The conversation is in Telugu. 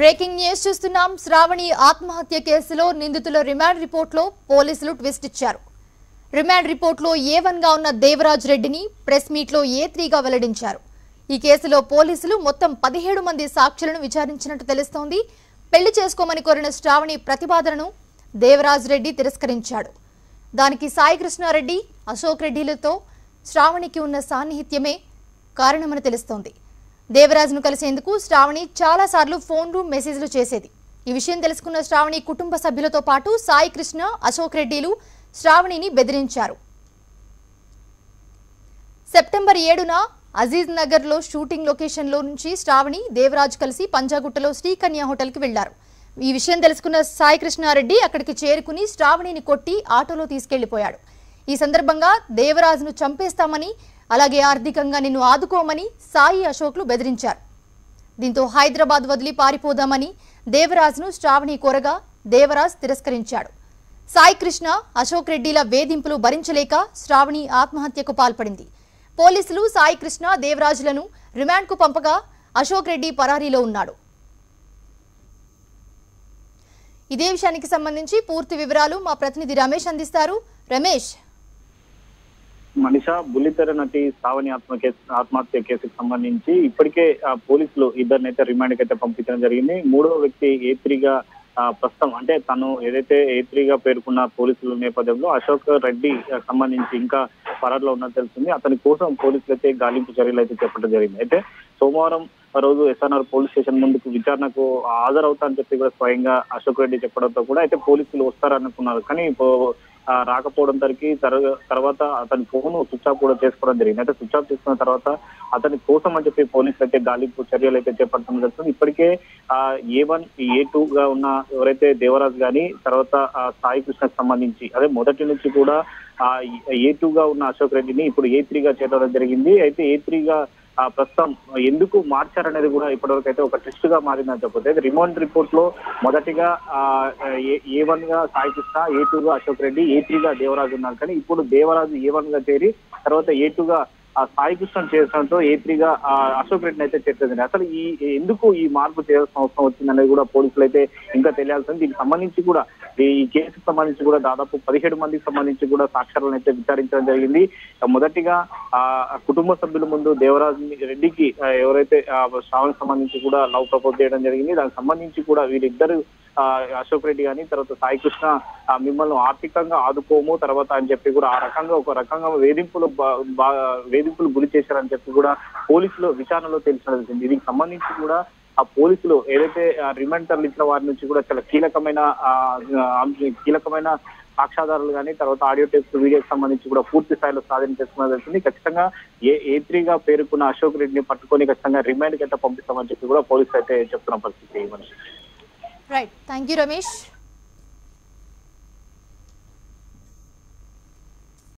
బ్రేకింగ్ న్యూస్ చూస్తున్నాం శ్రావణి ఆత్మహత్య కేసులో నిందితుల రిమాండ్ రిపోర్ట్లో పోలీసులు ట్విస్ట్ ఇచ్చారు రిమాండ్ రిపోర్ట్లో ఏ వన్ గా ఉన్న దేవరాజ్ రెడ్డిని ప్రెస్ మీట్లో ఏ త్రీగా వెల్లడించారు ఈ కేసులో పోలీసులు మొత్తం పదిహేడు మంది సాక్షులను విచారించినట్టు తెలుస్తోంది పెళ్లి చేసుకోమని కోరిన శ్రావణి ప్రతిపాదనను దేవరాజ్ రెడ్డి తిరస్కరించాడు దానికి సాయి కృష్ణారెడ్డి అశోక్ రెడ్డిలతో శ్రావణికి ఉన్న సాన్నిహిత్యమే కారణమని తెలుస్తోంది దేవరాజ్ను కలిసేందుకు శ్రావణి చాలాసార్లు ఫోన్లు మెసేజ్లు చేసేది ఈ విషయం తెలుసుకున్న శ్రావణి కుటుంబ సభ్యులతో పాటు సాయి కృష్ణ అశోక్ రెడ్డిలు శ్రావణిని బెదిరించారు సెప్టెంబర్ ఏడున అజీజ్ నగర్లో షూటింగ్ లొకేషన్లో నుంచి శ్రావణి దేవరాజ్ కలిసి పంజాగుట్టలో శ్రీకన్య హోటల్కి వెళ్లారు ఈ విషయం తెలుసుకున్న సాయి కృష్ణారెడ్డి అక్కడికి చేరుకుని శ్రావణిని కొట్టి ఆటోలో తీసుకెళ్లిపోయాడు ఈ సందర్భంగా దేవరాజ్ను చంపేస్తామని అలాగే ఆర్థికంగా నిన్ను ఆదుకోమని సాయి అశోక్లు బెదిరించారు దీంతో హైదరాబాద్ వదిలి పారిపోదామని దేవరాజ్ను శ్రావణి కోరగా దేవరాజ్ తిరస్కరించాడు సాయి కృష్ణ అశోక్ రెడ్డిల వేధింపులు భరించలేక శ్రావణి ఆత్మహత్యకు పాల్పడింది పోలీసులు సాయి కృష్ణ దేవరాజులను రిమాండ్కు పంపగా అశోక్ రెడ్డి పరారీలో ఉన్నాడు ఇదే విషయానికి సంబంధించి పూర్తి వివరాలు మా ప్రతినిధి రమేష్ అందిస్తారు రమేష్ మనిష బుల్లితెర నటి శ్రావణి ఆత్మ కేసు ఆత్మహత్య కేసుకు సంబంధించి ఇప్పటికే ఆ, పోలీసులు ఇద్దరిని అయితే రిమాండ్ అయితే పంపించడం జరిగింది మూడో వ్యక్తి ఏ త్రీగా ఆ, ప్రస్తుతం అంటే తను ఏదైతే ఏ త్రీగా పేర్కొన్న పోలీసుల నేపథ్యంలో అశోక్ రెడ్డి ఆ, సంబంధించి ఇంకా పరారులో ఉన్నట్టు తెలిసింది అతని కోసం పోలీసులు అయితే గాలింపు చర్యలు అయితే చేపట్టడం జరిగింది అయితే సోమవారం ఆ రోజు ఎస్ఆర్ఆర్ పోలీస్ స్టేషన్ ముందుకు విచారణకు హాజరవుతా అని చెప్పి కూడా స్వయంగా అశోక్ రెడ్డి చెప్పడంతో కూడా అయితే పోలీసులు వస్తారనుకున్నారు కానీ పో- ఆ రాకపోవడం తరికి తర్వా- తర్వాత అతని ఫోన్ స్విచ్ ఆఫ్ కూడా చేసుకోవడం జరిగింది అయితే స్విచ్ ఆఫ్ చేసుకున్న తర్వాత అతని కోసం అని చెప్పి పోలీసులు అయితే గాలింపు చర్యలు అయితే చేపట్టడం జరుగుతుంది ఇప్పటికే ఆ ఏ వన్ ఏ టూ గా ఉన్న ఎవరైతే దేవరాజ్ గాని తర్వాత ఆ సాయి కృష్ణకు సంబంధించి అదే మొదటి నుంచి కూడా ఆ ఏ టూ గా ఉన్న అశోక్ రెడ్డిని ఇప్పుడు ఏ త్రీ గా చేరడం జరిగింది అయితే ఏ త్రీ గా ఆ ప్రస్తుతం ఎందుకు మార్చారనేది కూడా ఇప్పటివరకు అయితే ఒక ట్విస్ట్ గా మారిందని చెప్పొచ్చు అయితే రిమాండ్ రిపోర్ట్ లో మొదటిగా ఏ వన్ గా సాయి కృష్ణ ఏ టూ గా అశోక్ రెడ్డి ఏ త్రీ గా దేవరాజు ఉన్నారు కానీ ఇప్పుడు దేవరాజు ఏ వన్ గా చేరి తర్వాత ఏ టూ గా ఆ సాయి కృష్ణ చేర్చడంతో ఏ త్రీగా ఆ అశోక్ రెడ్డిని అయితే చేర్చదండి అసలు ఈ ఎందుకు ఈ మార్పు చేయాల్సిన అవసరం వచ్చిందనేది కూడా పోలీసులు అయితే ఇంకా తెలియాల్సింది దీనికి సంబంధించి కూడా ఈ కేసుకు సంబంధించి కూడా దాదాపు పదిహేడు మందికి సంబంధించి కూడా సాక్ష్యాలను అయితే విచారించడం జరిగింది మొదటిగా ఆ కుటుంబ సభ్యుల ముందు దేవరాజ్ రెడ్డికి ఆ, ఎవరైతే శ్రావణ్ సంబంధించి కూడా లవ్ ప్రపోజ్ చేయడం జరిగింది దానికి సంబంధించి కూడా వీరిద్దరు ఆ, అశోక్ రెడ్డి గాని తర్వాత సాయి కృష్ణ ఆ, మిమ్మల్ని ఆర్థికంగా ఆదుకోము తర్వాత అని చెప్పి కూడా ఆ రకంగా ఒక రకంగా వేధింపులు బా- బా- వేధింపులు గురి చేశారని చెప్పి కూడా పోలీసులు విచారణలో తెలిసిన తెలిసింది దీనికి సంబంధించి కూడా ఆ పోలీసులు ఏదైతే ఆ, రిమాండ్ తరలించిన వారి నుంచి కూడా చాలా కీలకమైన ఆ, అంశ- కీలకమైన సాక్ష్యాధారాలు కానీ తర్వాత ఆడియో టేప్స్ వీడియోకి సంబంధించి కూడా పూర్తి స్థాయిలో సాధన చేసుకున్న తెలిసింది ఖచ్చితంగా ఏ ఏ త్రీగా పేరుకున్న అశోక్ రెడ్డిని పట్టుకొని ఖచ్చితంగా రిమాండ్ కి అయితే పంపిస్తామని చెప్పి కూడా పోలీసులు అయితే చెప్తున్న పరిస్థితి ఈ మనిషి రైట్ థ్యాంక్ యూ రమేష్